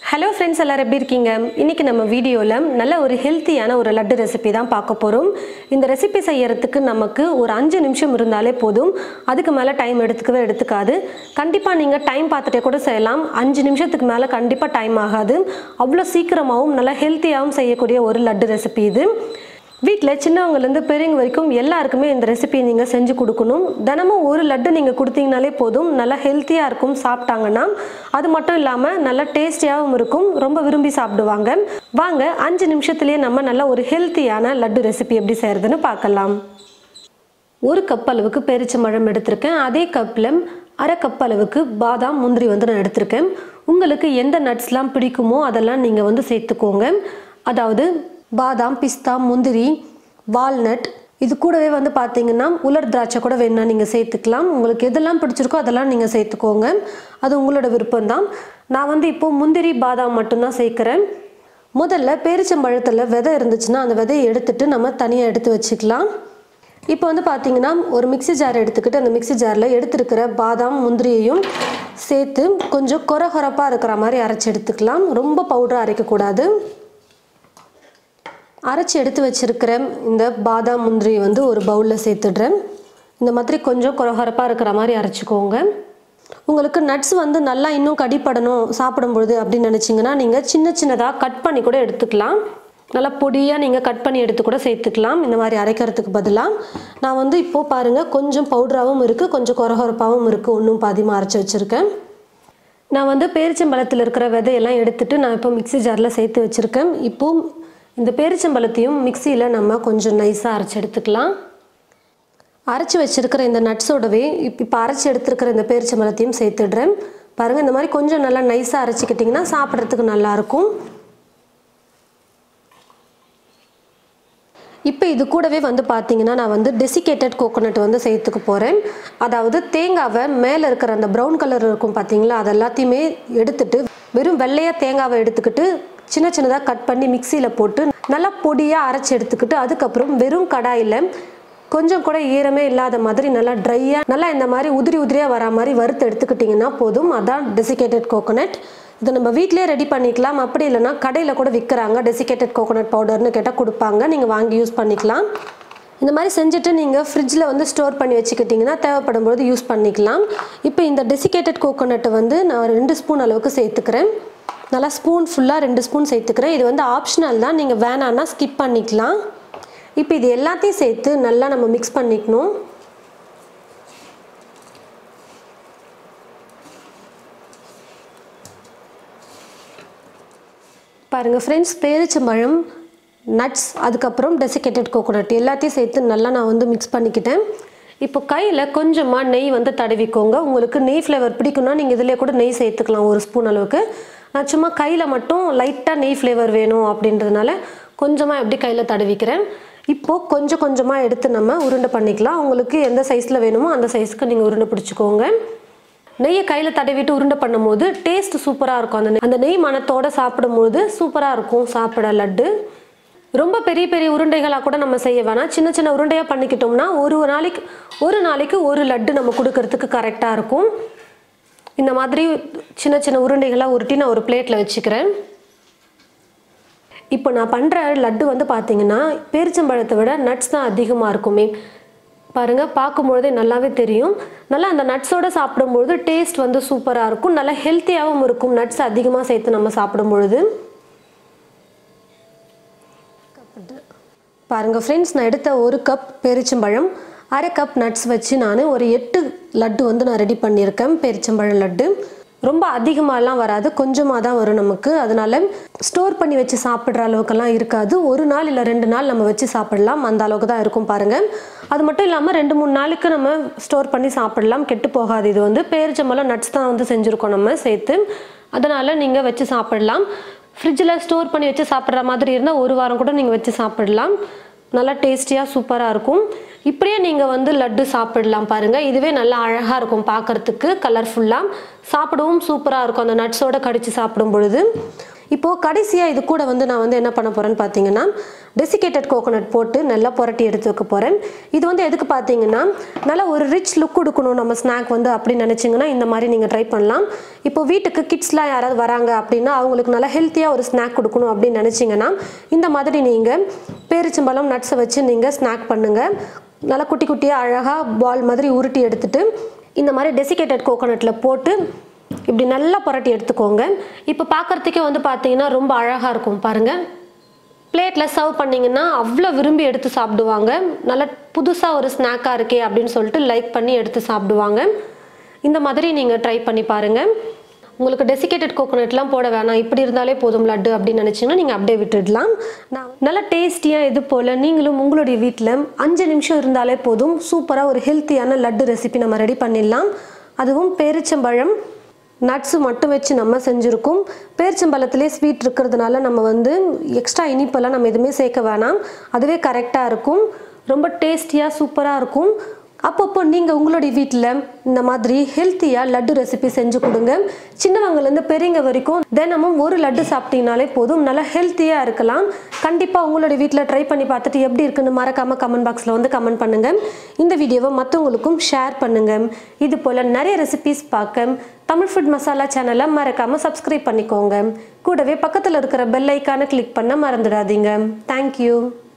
hello friends எல்லாரும் எப்படி இருக்கீங்க இன்னைக்கு நம்ம வீடியோவில் நல்ல ஒரு ஹெல்த்தியான ஒரு லட்டு ரெசிபி தான் பார்க்க போகிறோம் இந்த ரெசிபி செய்யறதுக்கு நமக்கு ஒரு அஞ்சு நிமிஷம் இருந்தாலே போதும் அதுக்கு மேலே டைம் எடுத்துக்கவே எடுத்துக்காது கண்டிப்பாக நீங்கள் டைம் பார்த்துட்டே கூட செய்யலாம் அஞ்சு நிமிஷத்துக்கு மேலே கண்டிப்பாக டைம் ஆகாது அவ்வளோ சீக்கிரமாகவும் நல்லா ஹெல்த்தியாகவும் செய்யக்கூடிய ஒரு லட்டு ரெசிபி இது வீட்டில் சின்னவங்கலேருந்து பெரியவங்க வரைக்கும் எல்லாருக்குமே இந்த ரெசிபி நீங்கள் செஞ்சு கொடுக்கணும் தினமும் ஒரு லட்டு நீங்கள் கொடுத்தீங்கனாலே போதும் நல்லா ஹெல்த்தியாக இருக்கும் சாப்பிட்டாங்கன்னா அது மட்டும் இல்லாமல் நல்லா டேஸ்டியாகவும் இருக்கும் ரொம்ப விரும்பி சாப்பிடுவாங்க வாங்க அஞ்சு நிமிஷத்துலேயே நம்ம நல்ல ஒரு ஹெல்த்தியான லட்டு ரெசிபி எப்படி செய்கிறதுன்னு பார்க்கலாம் ஒரு கப் அளவுக்கு பேரிச்சம்பழம் எடுத்திருக்கேன் அதே கப்பில் அரை கப் அளவுக்கு பாதாம் முந்திரி வந்து நான் எடுத்திருக்கேன் உங்களுக்கு எந்த நட்ஸ்லாம் பிடிக்குமோ அதெல்லாம் நீங்கள் வந்து சேர்த்துக்கோங்க அதாவது பாதாம் பிஸ்தா முந்திரி வால்நட் இது கூடவே வந்து பார்த்தீங்கன்னா உலர் திராட்சை கூட வேணும்னா நீங்கள் சேர்த்துக்கலாம் உங்களுக்கு எதெல்லாம் பிடிச்சிருக்கோ அதெல்லாம் நீங்கள் சேர்த்துக்கோங்க அது உங்களோட விருப்பம்தான் நான் வந்து இப்போது முந்திரி பாதாம் மட்டும்தான் சேர்க்குறேன் முதல்ல பேரிச்சம்பழத்தில் விதை இருந்துச்சுன்னா அந்த விதையை எடுத்துட்டு நம்ம தனியாக எடுத்து வச்சுக்கலாம் இப்போ வந்து பார்த்தீங்கன்னா ஒரு மிக்ஸி ஜார் எடுத்துக்கிட்டு அந்த மிக்ஸி ஜாரில் எடுத்துருக்கிற பாதாம் முந்திரியையும் சேர்த்து கொஞ்சம் கொர கொரப்பாக இருக்கிற மாதிரி அரைச்சி எடுத்துக்கலாம் ரொம்ப பவுடராக அரைக்கக்கூடாது அரைச்சி எடுத்து வச்சிருக்கிற இந்த பாதாம் முந்திரி வந்து ஒரு பவுலில் சேர்த்துடுறேன் இந்த மாதிரி கொஞ்சம் கொரகொரப்பாக இருக்கிற மாதிரி அரைச்சிக்கோங்க உங்களுக்கு நட்ஸ் வந்து நல்லா இன்னும் கடிப்படணும் சாப்பிடும்பொழுது அப்படின்னு நினச்சிங்கன்னா நீங்கள் சின்ன சின்னதாக கட் பண்ணி கூட எடுத்துக்கலாம் நல்லா பொடியாக நீங்கள் கட் பண்ணி எடுத்து கூட சேர்த்துக்கலாம் இந்த மாதிரி அரைக்கிறதுக்கு பதிலாக நான் வந்து இப்போது பாருங்கள் கொஞ்சம் பவுடராகவும் இருக்குது கொஞ்சம் கொரகொரப்பாகவும் இருக்குது ஒன்றும் பாதியமாக அரைச்சி வச்சுருக்கேன் நான் வந்து பேரிச்சம்பழத்தில் இருக்கிற விதையெல்லாம் எடுத்துட்டு நான் இப்போ மிக்ஸி ஜாரில் சேர்த்து வச்சுருக்கேன் இப்போது இந்த பேரிச்சம்பழத்தையும் மிக்சியில் நம்ம கொஞ்சம் நைஸாக அரைச்சி எடுத்துக்கலாம் அரைச்சி வச்சிருக்கிற இந்த நட்ஸோடவே இப்போ இப்போ அரைச்சி எடுத்துருக்கிற இந்த பேரிச்சம்பழத்தையும் சேர்த்துடுறேன் பாருங்கள் இந்த மாதிரி கொஞ்சம் நல்லா நைஸாக அரைச்சிக்கிட்டிங்கன்னா சாப்பிட்றதுக்கு நல்லாயிருக்கும் இப்போ இது கூடவே வந்து பார்த்தீங்கன்னா நான் வந்து டெசிகேட்டட் கோகோனட் வந்து சேர்த்துக்க போகிறேன் அதாவது தேங்காவை மேலே இருக்கிற அந்த ப்ரௌன் கலர் இருக்கும் பார்த்தீங்களா அது எல்லாத்தையுமே எடுத்துட்டு வெறும் வெள்ளையாக தேங்காவை எடுத்துக்கிட்டு சின்ன சின்னதாக கட் பண்ணி மிக்சியில் போட்டு நல்லா பொடியாக அரைச்சி எடுத்துக்கிட்டு அதுக்கப்புறம் வெறும் கடாயில் கொஞ்சம் கூட ஈரமே இல்லாத மாதிரி நல்லா ட்ரையாக நல்லா இந்த மாதிரி உதிரி உதிரியாக வர மாதிரி வறுத்து எடுத்துக்கிட்டிங்கன்னா போதும் அதான் டெசிகேட்டட் கோகோனட் இதை நம்ம வீட்டிலே ரெடி பண்ணிக்கலாம் அப்படி இல்லைன்னா கடையில் கூட விற்கிறாங்க டெசிகேட்டட் கோகோனட் பவுடர்னு கேட்டால் கொடுப்பாங்க நீங்கள் வாங்கி யூஸ் பண்ணிக்கலாம் இந்த மாதிரி செஞ்சுட்டு நீங்கள் ஃப்ரிட்ஜில் வந்து ஸ்டோர் பண்ணி வச்சுக்கிட்டிங்கன்னா தேவைப்படும் போது யூஸ் பண்ணிக்கலாம் இப்போ இந்த டெசிகேட்டட் கோகோனட்டை வந்து நான் ரெண்டு ஸ்பூன் அளவுக்கு சேர்த்துக்கிறேன் நல்லா ஸ்பூன் ஃபுல்லாக ரெண்டு ஸ்பூன் சேர்த்துக்கிறேன் இது வந்து ஆப்ஷனல் தான் நீங்கள் வேணான்னா ஸ்கிப் பண்ணிக்கலாம் இப்போ இது எல்லாத்தையும் சேர்த்து நல்லா நம்ம மிக்ஸ் பண்ணிக்கணும் பாருங்கள் ஃப்ரெண்ட்ஸ் பேரிச்சம்பழம் நட்ஸ் அதுக்கப்புறம் டெசிகேட்டட் கோகோனட் எல்லாத்தையும் சேர்த்து நல்லா நான் வந்து மிக்ஸ் பண்ணிக்கிட்டேன் இப்போ கையில் கொஞ்சமாக நெய் வந்து தடவிக்கோங்க உங்களுக்கு நெய் ஃப்ளேவர் பிடிக்கும்னா நீங்கள் இதிலே கூட நெய் சேர்த்துக்கலாம் ஒரு ஸ்பூன் அளவுக்கு நான் சும்மா கையில் மட்டும் லைட்டாக நெய் ஃப்ளேவர் வேணும் அப்படின்றதுனால கொஞ்சமாக எப்படி கையில் தடவிக்கிறேன் இப்போது கொஞ்சம் கொஞ்சமாக எடுத்து நம்ம உருண்டை பண்ணிக்கலாம் உங்களுக்கு எந்த சைஸில் வேணுமோ அந்த சைஸ்க்கு நீங்கள் உருண்டை பிடிச்சிக்கோங்க நெய்யை கையில் தடவிட்டு உருண்டை பண்ணும்போது டேஸ்ட் சூப்பராக இருக்கும் அந்த நெய் அந்த நெய் மணத்தோடு சாப்பிடும்போது சூப்பராக இருக்கும் சாப்பிட லட்டு ரொம்ப பெரிய பெரிய உருண்டைகளாக கூட நம்ம செய்ய வேணாம் சின்ன சின்ன உருண்டையாக பண்ணிக்கிட்டோம்னா ஒரு நாளைக்கு ஒரு நாளைக்கு ஒரு லட்டு நம்ம கொடுக்கறதுக்கு கரெக்டாக இருக்கும் இந்த மாதிரி சின்ன சின்ன உருண்டைகளாக உருட்டி நான் ஒரு பிளேட்டில் வச்சுக்கிறேன் இப்போ நான் பண்ணுற லட்டு வந்து பார்த்தீங்கன்னா பேரிச்சம்பழத்தை விட நட்ஸ் தான் அதிகமாக இருக்குமே பாருங்கள் பார்க்கும்பொழுதே நல்லாவே தெரியும் நல்லா அந்த நட்ஸோடு சாப்பிடும்பொழுது டேஸ்ட் வந்து சூப்பராக இருக்கும் நல்லா ஹெல்த்தியாகவும் இருக்கும் நட்ஸ் அதிகமாக சேர்த்து நம்ம சாப்பிடும் பொழுது பாருங்கள் ஃப்ரெண்ட்ஸ் நான் எடுத்த ஒரு கப் பேரிச்சம்பழம் அரை கப் நட்ஸ் வச்சு நான் ஒரு எட்டு லட்டு வந்து நான் ரெடி பண்ணியிருக்கேன் பேரிச்சம்பழம் லட்டு ரொம்ப அதிகமாகலாம் வராது கொஞ்சமாக தான் வரும் நமக்கு அதனால ஸ்டோர் பண்ணி வச்சு சாப்பிட்ற அளவுக்கெல்லாம் இருக்காது ஒரு நாள் இல்லை ரெண்டு நாள் நம்ம வச்சு சாப்பிடலாம் அந்த அளவுக்கு தான் இருக்கும் பாருங்கள் அது மட்டும் இல்லாமல் ரெண்டு மூணு நாளுக்கு நம்ம ஸ்டோர் பண்ணி சாப்பிடலாம் கெட்டு போகாது இது வந்து பேரிச்சம்பழம் நட்ஸ் தான் வந்து செஞ்சுருக்கோம் நம்ம சேர்த்து அதனால் நீங்கள் வச்சு சாப்பிடலாம் ஃப்ரிட்ஜில் ஸ்டோர் பண்ணி வச்சு சாப்பிட்ற மாதிரி இருந்தால் ஒரு வாரம் கூட நீங்கள் வச்சு சாப்பிடலாம் நல்லா டேஸ்டியாக சூப்பராக இருக்கும் இப்படியே நீங்கள் வந்து லட்டு சாப்பிடலாம் பாருங்கள் இதுவே நல்லா அழகாக இருக்கும் பார்க்குறதுக்கு கலர்ஃபுல்லாக சாப்பிடவும் சூப்பராக இருக்கும் அந்த நட்ஸோடு கடித்து சாப்பிடும் பொழுது இப்போது கடைசியாக இது கூட வந்து நான் வந்து என்ன பண்ண போகிறேன்னு பார்த்தீங்கன்னா டெசிகேட்டட் கோகோனட் போட்டு நல்லா புரட்டி எடுத்து வைக்க போகிறேன் இது வந்து எதுக்கு பார்த்தீங்கன்னா நல்லா ஒரு ரிச் லுக் கொடுக்கணும் நம்ம ஸ்நாக் வந்து அப்படின்னு நினச்சிங்கன்னா இந்த மாதிரி நீங்கள் ட்ரை பண்ணலாம் இப்போ வீட்டுக்கு கிட்ஸ்லாம் யாராவது வராங்க அப்படின்னா அவங்களுக்கு நல்லா ஹெல்த்தியாக ஒரு ஸ்நாக் கொடுக்கணும் அப்படின்னு நினச்சிங்கன்னா இந்த மாதிரி நீங்கள் பேரிச்சம்பழம் நட்ஸை வச்சு நீங்கள் ஸ்நாக் பண்ணுங்கள் நல்லா குட்டி குட்டியாக அழகாக பால் மாதிரி உருட்டி எடுத்துட்டு இந்த மாதிரி டெசிகேட்டட் கோகோனட்டில் போட்டு இப்படி நல்லா புரட்டி எடுத்துக்கோங்க இப்போ பார்க்குறதுக்கே வந்து பார்த்தீங்கன்னா ரொம்ப அழகாக இருக்கும் பாருங்கள் பிளேட்டில் சர்வ் பண்ணிங்கன்னா அவ்வளோ விரும்பி எடுத்து சாப்பிடுவாங்க நல்ல புதுசாக ஒரு ஸ்நாக்காக இருக்கே அப்படின்னு சொல்லிட்டு லைக் பண்ணி எடுத்து சாப்பிடுவாங்க இந்த மாதிரி நீங்கள் ட்ரை பண்ணி பாருங்கள் உங்களுக்கு டெசிகேட்டட் கோகோனட்லாம் போட வேணாம் இப்படி இருந்தாலே போதும் லட்டு அப்படின்னு நினச்சிங்கன்னா நீங்கள் அப்படியே விட்டுடலாம் நான் நல்ல டேஸ்டியாக இது போல் நீங்களும் உங்களுடைய வீட்டில் அஞ்சு நிமிஷம் இருந்தாலே போதும் சூப்பராக ஒரு ஹெல்த்தியான லட்டு ரெசிபி நம்ம ரெடி பண்ணிடலாம் அதுவும் பேரிச்சம்பழம் நட்ஸு மட்டும் வச்சு நம்ம செஞ்சுருக்கோம் பேரிச்சம்பழத்திலே ஸ்வீட் இருக்கிறதுனால நம்ம வந்து எக்ஸ்ட்ரா இனிப்பெல்லாம் நம்ம எதுவுமே சேர்க்க வேணாம் அதுவே கரெக்டாக இருக்கும் ரொம்ப டேஸ்டியாக சூப்பராக இருக்கும் அப்பப்போ நீங்கள் உங்களுடைய வீட்டில் இந்த மாதிரி ஹெல்த்தியாக லட்டு ரெசிபி செஞ்சு கொடுங்க சின்னவங்கலேருந்து பெரியவங்க வரைக்கும் தினமும் ஒரு லட்டு சாப்பிட்டீங்கனாலே போதும் நல்லா ஹெல்த்தியாக இருக்கலாம் கண்டிப்பாக உங்களுடைய வீட்டில் ட்ரை பண்ணி பார்த்துட்டு எப்படி இருக்குன்னு மறக்காமல் கமெண்ட் பாக்ஸில் வந்து கமெண்ட் பண்ணுங்கள் இந்த வீடியோவை மற்றவங்களுக்கும் ஷேர் பண்ணுங்கள் இது போல் நிறைய ரெசிபிஸ் பார்க்க தமிழ் ஃபுட் மசாலா சேனலை மறக்காமல் சப்ஸ்கிரைப் பண்ணிக்கோங்க கூடவே பக்கத்தில் இருக்கிற பெல் ஐக்கானை கிளிக் பண்ண மறந்துடாதீங்க தேங்க்யூ